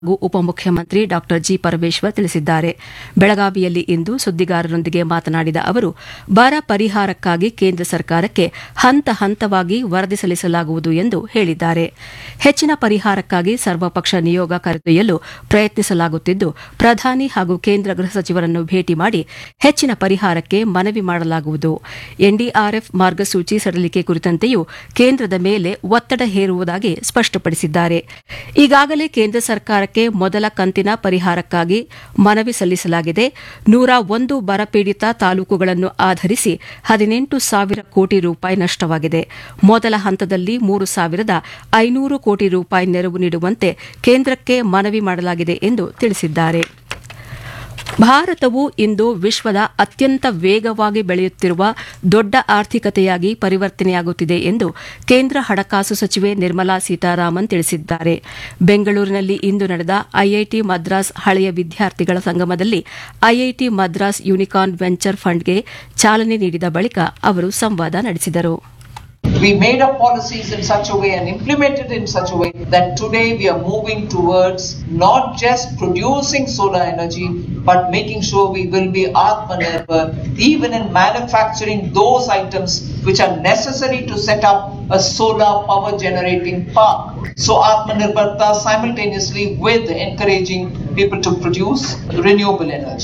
ಹಾಗೂ ಉಪಮುಖ್ಯಮಂತ್ರಿ ಡಾ ಜಿ ಪರಮೇಶ್ವರ್ ತಿಳಿಸಿದ್ದಾರೆ ಬೆಳಗಾವಿಯಲ್ಲಿ ಇಂದು ಸುದ್ದಿಗಾರರೊಂದಿಗೆ ಮಾತನಾಡಿದ ಅವರು ಬರ ಪರಿಹಾರಕ್ಕಾಗಿ ಕೇಂದ್ರ ಸರ್ಕಾರಕ್ಕೆ ಹಂತ ಹಂತವಾಗಿ ವರದಿ ಸಲ್ಲಿಸಲಾಗುವುದು ಎಂದು ಹೇಳಿದ್ದಾರೆ ಹೆಚ್ಚಿನ ಪರಿಹಾರಕ್ಕಾಗಿ ಸರ್ವಪಕ್ಷ ನಿಯೋಗ ಕರೆದೊಯ್ಯಲು ಪ್ರಯತ್ನಿಸಲಾಗುತ್ತಿದ್ದು ಪ್ರಧಾನಿ ಹಾಗೂ ಕೇಂದ್ರ ಗೃಹ ಸಚಿವರನ್ನು ಭೇಟಿ ಮಾಡಿ ಹೆಚ್ಚಿನ ಪರಿಹಾರಕ್ಕೆ ಮನವಿ ಮಾಡಲಾಗುವುದು ಎನ್ಡಿಆರ್ಎಫ್ ಮಾರ್ಗಸೂಚಿ ಸಡಿಲಿಕೆ ಕುರಿತಂತೆಯೂ ಕೇಂದ್ರದ ಮೇಲೆ ಒತ್ತಡ ಹೇರುವುದಾಗಿ ಸ್ಪಷ್ಟಪಡಿಸಿದ್ದಾರೆ ಈಗಾಗಲೇ ಕೇಂದ್ರ ಸರ್ಕಾರಕ್ಕೆ ಮೊದಲ ಕಂತಿನ ಪರಿಹಾರಕ್ಕಾಗಿ ಮನವಿ ಸಲ್ಲಿಸಲಾಗಿದೆ ನೂರ ಒಂದು ಬರಪೀಡಿತ ತಾಲೂಕುಗಳನ್ನು ಆಧರಿಸಿ ಹದಿನೆಂಟು ಸಾವಿರ ಕೋಟಿ ರೂಪಾಯಿ ನಷ್ಟವಾಗಿದೆ ಮೊದಲ ಹಂತದಲ್ಲಿ ಮೂರು ಸಾವಿರದ ಐನೂರು ಕೋಟಿ ರೂಪಾಯಿ ನೆರವು ನೀಡುವಂತೆ ಕೇಂದ್ರಕ್ಕೆ ಮನವಿ ಮಾಡಲಾಗಿದೆ ಎಂದು ತಿಳಿಸಿದ್ದಾರೆ ಭಾರತವು ಇಂದು ವಿಶ್ವದ ಅತ್ಯಂತ ವೇಗವಾಗಿ ಬೆಳೆಯುತ್ತಿರುವ ದೊಡ್ಡ ಆರ್ಥಿಕತೆಯಾಗಿ ಪರಿವರ್ತನೆಯಾಗುತ್ತಿದೆ ಎಂದು ಕೇಂದ್ರ ಹಣಕಾಸು ಸಚಿವೆ ನಿರ್ಮಲಾ ಸೀತಾರಾಮನ್ ತಿಳಿಸಿದ್ದಾರೆ ಬೆಂಗಳೂರಿನಲ್ಲಿ ಇಂದು ನಡೆದ ಐಐಟಿ ಮದ್ರಾಸ್ ಹಳೆಯ ವಿದ್ಯಾರ್ಥಿಗಳ ಸಂಗಮದಲ್ಲಿ ಐಐಟಿ ಮದ್ರಾಸ್ ಯೂನಿಕಾರ್ನ್ ವೆಂಚರ್ ಫಂಡ್ಗೆ ಚಾಲನೆ ನೀಡಿದ ಬಳಿಕ ಅವರು ಸಂವಾದ ನಡೆಸಿದರು We made up policies in such a way and implemented in such a way that today we are moving towards not just producing solar energy, but making sure we will be Atmanirbhar even in manufacturing those items which are necessary to set up a solar power generating park. So Atmanirbharta simultaneously with encouraging people to produce renewable energy.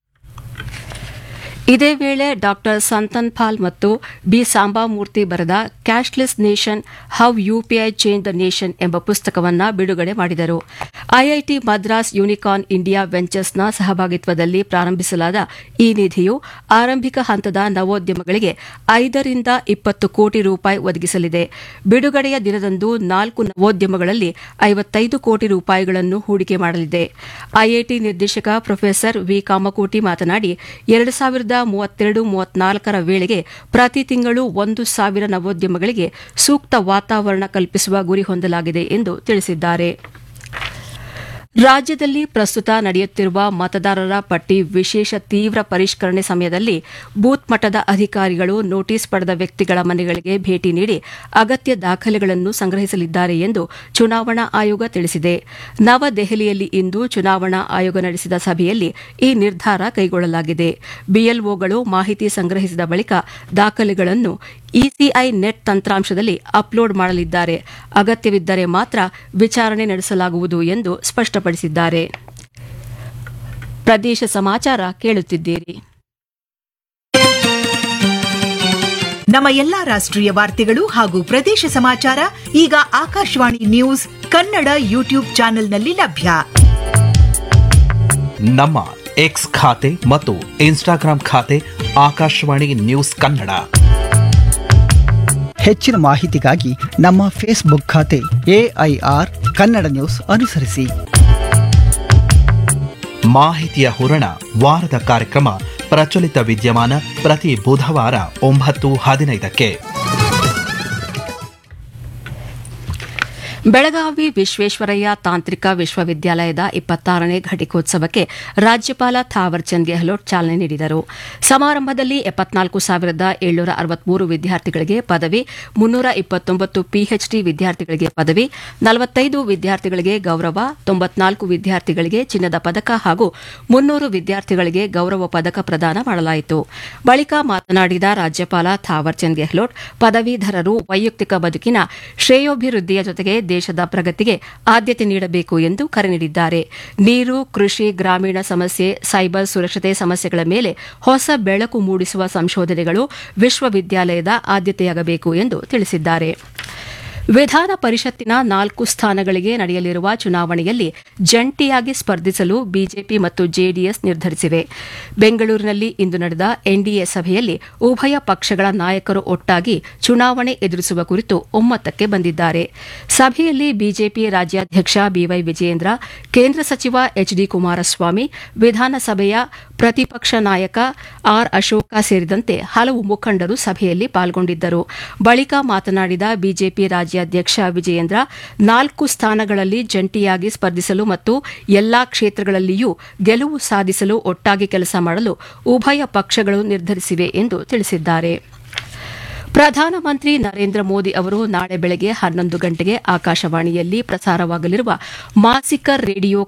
ಇದೇ ವೇಳೆ ಡಾ ಸಂತನ್ ಪಾಲ್ ಮತ್ತು B Sambamoorthy ಬರೆದ cashless nation how UPI change the nation ಎಂಬ ಪುಸ್ತಕವನ್ನು ಬಿಡುಗಡೆ ಮಾಡಿದರು IIT Madras unicorn India ವೆಂಚರ್ಸ್ನ ಸಹಭಾಗಿತ್ವದಲ್ಲಿ ಪ್ರಾರಂಭಿಸಲಾದ ಈ ನಿಧಿಯು ಆರಂಭಿಕ ಹಂತದ ನವೋದ್ಯಮಗಳಿಗೆ ಐದರಿಂದ ಇಪ್ಪತ್ತು ಕೋಟಿ ರೂಪಾಯಿ ಒದಗಿಸಲಿದೆ ಬಿಡುಗಡೆಯ ದಿನದಂದು ನಾಲ್ಕು ನವೋದ್ಯಮಗಳಲ್ಲಿ ಐವತ್ತೈದು ಕೋಟಿ ರೂಪಾಯಿಗಳನ್ನು ಹೂಡಿಕೆ ಮಾಡಲಿದೆ ಐಐಟಿ ನಿರ್ದೇಶಕ ಪ್ರೊಫೆಸರ್ ವಿ ಕಾಮಕೋಟಿ ಮಾತನಾಡಿ ಎರಡು ಸಾವಿರದ ಮೂವತ್ತೆರಡು ಮೂವತ್ನಾಲ್ಕರ ವೇಳೆಗೆ ಪ್ರತಿ ತಿಂಗಳು ಒಂದು ಸಾವಿರ ನವೋದ್ಯಮಗಳಿಗೆ ಸೂಕ್ತ ವಾತಾವರಣ ಕಲ್ಪಿಸುವ ಗುರಿ ಹೊಂದಲಾಗಿದೆ ಎಂದು ತಿಳಿಸಿದ್ದಾರೆ ರಾಜ್ಯದಲ್ಲಿ ಪ್ರಸ್ತುತ ನಡೆಯುತ್ತಿರುವ ಮತದಾರರ ಪಟ್ಟಿ ವಿಶೇಷ ತೀವ್ರ ಪರಿಷ್ಕರಣೆ ಸಮಯದಲ್ಲಿ ಬೂತ್ ಮಟ್ಟದ ಅಧಿಕಾರಿಗಳು ನೋಟಿಸ್ ಪಡೆದ ವ್ಯಕ್ತಿಗಳ ಮನೆಗಳಿಗೆ ಭೇಟಿ ನೀಡಿ ಅಗತ್ಯ ದಾಖಲೆಗಳನ್ನು ಸಂಗ್ರಹಿಸಲಿದ್ದಾರೆ ಎಂದು ಚುನಾವಣಾ ಆಯೋಗ ತಿಳಿಸಿದೆ ನವದೆಹಲಿಯಲ್ಲಿ ಇಂದು ಚುನಾವಣಾ ಆಯೋಗ ನಡೆಸಿದ ಸಭೆಯಲ್ಲಿ ಈ ನಿರ್ಧಾರ ಕೈಗೊಳ್ಳಲಾಗಿದೆ ಬಿಎಲ್ಒಗಳು ಮಾಹಿತಿ ಸಂಗ್ರಹಿಸಿದ ಬಳಿಕ ದಾಖಲೆಗಳನ್ನು ಇಸಿಐ ನೆಟ್ ತಂತ್ರಾಂಶದಲ್ಲಿ ಅಪ್ಲೋಡ್ ಮಾಡಲಿದ್ದಾರೆ ಅಗತ್ಯವಿದ್ದರೆ ಮಾತ್ರ ವಿಚಾರಣೆ ನಡೆಸಲಾಗುವುದು ಎಂದು ಸ್ಪಷ್ಟಪಡಿಸಿದ್ದಾರೆ ಪ್ರದೇಶ ಸಮಾಚಾರ ಕೇಳುತ್ತಿದ್ದೀರಿ ನಮ್ಮ ಎಲ್ಲಾ ರಾಷ್ಟ್ರೀಯ ವಾರ್ತೆಗಳು ಹಾಗೂ ಪ್ರದೇಶ ಸಮಾಚಾರ ಈಗ ಆಕಾಶವಾಣಿ ನ್ಯೂಸ್ ಕನ್ನಡ ಯೂಟ್ಯೂಬ್ ಚಾನೆಲ್ನಲ್ಲಿ ಲಭ್ಯ ನಮ್ಮ ಎಕ್ಸ್ ಖಾತೆ ಮತ್ತು ಇನ್ಸ್ಟಾಗ್ರಾಂ ಖಾತೆ ಆಕಾಶವಾಣಿ ನ್ಯೂಸ್ ಕನ್ನಡ ಹೆಚ್ಚಿನ ಮಾಹಿತಿಗಾಗಿ ನಮ್ಮ ಫೇಸ್ಬುಕ್ ಖಾತೆ ಎಐಆರ್ ಕನ್ನಡ ನ್ಯೂಸ್ ಅನುಸರಿಸಿ ಮಾಹಿತಿಯ ಹೂರಣ ವಾರದ ಕಾರ್ಯಕ್ರಮ ಪ್ರಚಲಿತ ವಿದ್ಯಮಾನ ಪ್ರತಿ ಬುಧವಾರ ಒಂಬತ್ತು ಹದಿನೈದಕ್ಕೆ ಬೆಳಗಾವಿ ವಿಶ್ವೇಶ್ವರಯ್ಯ ತಾಂತ್ರಿಕ ವಿಶ್ವವಿದ್ಯಾಲಯದ ಇಪ್ಪತ್ತಾರನೇ ಘಟಿಕೋತ್ಸವಕ್ಕೆ ರಾಜ್ಯಪಾಲ ಥಾವರ್ಚಂದ್ ಗೆಹ್ಲೋಟ್ ಚಾಲನೆ ನೀಡಿದರು ಸಮಾರಂಭದಲ್ಲಿ ಎಪ್ಪತ್ನಾಲ್ಕು ಸಾವಿರದ ಏಳ್ನೂರ ಅರವತ್ಮೂರು ವಿದ್ಯಾರ್ಥಿಗಳಿಗೆ ಪದವಿ ಮುನ್ನೂರ ಇಪ್ಪತ್ತೊಂಬತ್ತು ಪಿಎಚ್ಡಿ ವಿದ್ಯಾರ್ಥಿಗಳಿಗೆ ಪದವಿ ನಲವತ್ತೈದು ವಿದ್ಯಾರ್ಥಿಗಳಿಗೆ ಗೌರವ ತೊಂಬತ್ನಾಲ್ಕು ವಿದ್ಯಾರ್ಥಿಗಳಿಗೆ ಚಿನ್ನದ ಪದಕ ಹಾಗೂ ಮುನ್ನೂರು ವಿದ್ಯಾರ್ಥಿಗಳಿಗೆ ಗೌರವ ಪದಕ ಪ್ರದಾನ ಮಾಡಲಾಯಿತು ಬಳಿಕ ಮಾತನಾಡಿದ ರಾಜ್ಯಪಾಲ ಥಾವರ್ಚಂದ್ ಗೆಹ್ಲೋಟ್ ಪದವೀಧರರು ವೈಯಕ್ತಿಕ ಬದುಕಿನ ಶ್ರೇಯೋಭಿವೃದ್ಧಿಯ ಜೊತೆಗೆ ದೇಶದ ಪ್ರಗತಿಗೆ ಆದ್ಯತೆ ನೀಡಬೇಕು ಎಂದು ಕರೆ ನೀಡಿದ್ದಾರೆ ನೀರು ಕೃಷಿ ಗ್ರಾಮೀಣ ಸಮಸ್ಯೆ ಸೈಬರ್ ಸುರಕ್ಷತೆ ಸಮಸ್ಯೆಗಳ ಮೇಲೆ ಹೊಸ ಬೆಳಕು ಮೂಡಿಸುವ ಸಂಶೋಧನೆಗಳು ವಿಶ್ವವಿದ್ಯಾಲಯದ ಆದ್ಯತೆಯಾಗಬೇಕು ಎಂದು ತಿಳಿಸಿದ್ದಾರೆ ವಿಧಾನ ಪರಿಷತ್ತಿನ ನಾಲ್ಕು ಸ್ಥಾನಗಳಿಗೆ ನಡೆಯಲಿರುವ ಚುನಾವಣೆಯಲ್ಲಿ ಜಂಟಿಯಾಗಿ ಸ್ಪರ್ಧಿಸಲು ಬಿಜೆಪಿ ಮತ್ತು ಜೆಡಿಎಸ್ ನಿರ್ಧರಿಸಿವೆ ಬೆಂಗಳೂರಿನಲ್ಲಿ ಇಂದು ನಡೆದ ಎನ್ಡಿಎ ಸಭೆಯಲ್ಲಿ ಉಭಯ ಪಕ್ಷಗಳ ನಾಯಕರು ಒಟ್ಟಾಗಿ ಚುನಾವಣೆ ಎದುರಿಸುವ ಕುರಿತು ಒಮ್ಮತಕ್ಕೆ ಬಂದಿದ್ದಾರೆ ಸಭೆಯಲ್ಲಿ ಬಿಜೆಪಿ ರಾಜ್ಯಾಧ್ಯಕ್ಷ ಬಿವೈ ವಿಜಯೇಂದ್ರ ಕೇಂದ್ರ ಸಚಿವ ಎಚ್ ಡಿ ಕುಮಾರಸ್ವಾಮಿ ವಿಧಾನಸಭೆಯ ಪ್ರತಿಪಕ್ಷ ನಾಯಕ ಆರ್ ಅಶೋಕ ಸೇರಿದಂತೆ ಹಲವು ಮುಖಂಡರು ಸಭೆಯಲ್ಲಿ ಪಾಲ್ಗೊಂಡಿದ್ದರು ಬಳಿಕ ಮಾತನಾಡಿದ ಬಿಜೆಪಿ ರಾಜ್ಯಾಧ್ಯಕ್ಷ ವಿಜಯೇಂದ್ರ ನಾಲ್ಕು ಸ್ಥಾನಗಳಲ್ಲಿ ಜಂಟಿಯಾಗಿ ಸ್ಪರ್ಧಿಸಲು ಮತ್ತು ಎಲ್ಲಾ ಕ್ಷೇತ್ರಗಳಲ್ಲಿಯೂ ಗೆಲುವು ಸಾಧಿಸಲು ಒಟ್ಟಾಗಿ ಕೆಲಸ ಮಾಡಲು ಉಭಯ ಪಕ್ಷಗಳು ನಿರ್ಧರಿಸಿವೆ ಎಂದು ತಿಳಿಸಿದ್ದಾರೆ ಪ್ರಧಾನಮಂತ್ರಿ ನರೇಂದ್ರ ಮೋದಿ ಅವರು ನಾಳೆ ಬೆಳಗ್ಗೆ ಹನ್ನೊಂದು ಗಂಟೆಗೆ ಆಕಾಶವಾಣಿಯಲ್ಲಿ ಪ್ರಸಾರವಾಗಲಿರುವ ಮಾಸಿಕ ರೇಡಿಯೋ